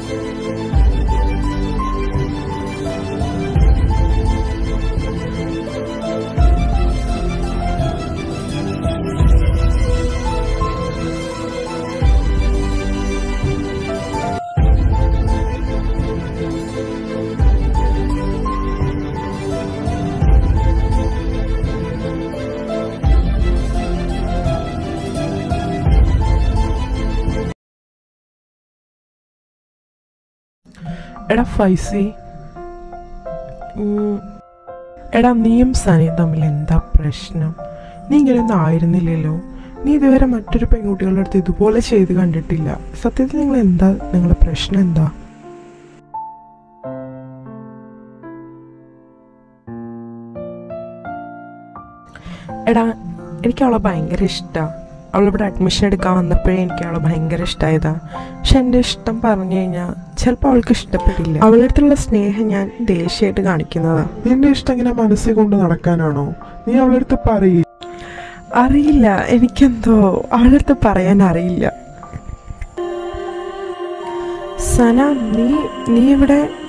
എടാ ഫൈസി ഉം, എടാ നീയും സനയും തമ്മിൽ എന്താ പ്രശ്നം നീ ഇങ്ങനെയൊന്നും ആയിരുന്നില്ലല്ലോ നീ ഇതുവരെ മറ്റൊരു പെൺകുട്ടികളുടെ അടുത്ത് ഇതുപോലെ ചെയ്ത് കണ്ടിട്ടില്ല സത്യത്തിൽ നിങ്ങൾ എന്താ നിങ്ങളുടെ പ്രശ്നം എന്താ എടാ എനിക്ക് അവളെ ഭയങ്കര ഇഷ്ടമാണ് അവളിവിടെ അഡ്മിഷൻ എടുക്കാൻ വന്നപ്പോഴേ എനിക്ക് അവളെ ഭയങ്കര ഇഷ്ടമായതാ പക്ഷെ എൻ്റെ ഇഷ്ടം പറഞ്ഞു കഴിഞ്ഞാൽ ചിലപ്പോൾ അവൾക്ക് ഇഷ്ടപ്പെടില്ല അവളുടെ അടുത്തുള്ള സ്നേഹം ഞാൻ ദേഷ്യമായിട്ട് കാണിക്കുന്നതാ നിന്റെ ഇഷ്ടം ഇങ്ങനെ മനസ്സിൽ കൊണ്ട് നടക്കാനാണോ നീ അവളുടെ അടുത്ത് പറയേ അറിയില്ല എനിക്കെന്തോ അവളുടെ അടുത്ത് പറയാൻ അറിയില്ല സന നീ നീ ഇവിടെ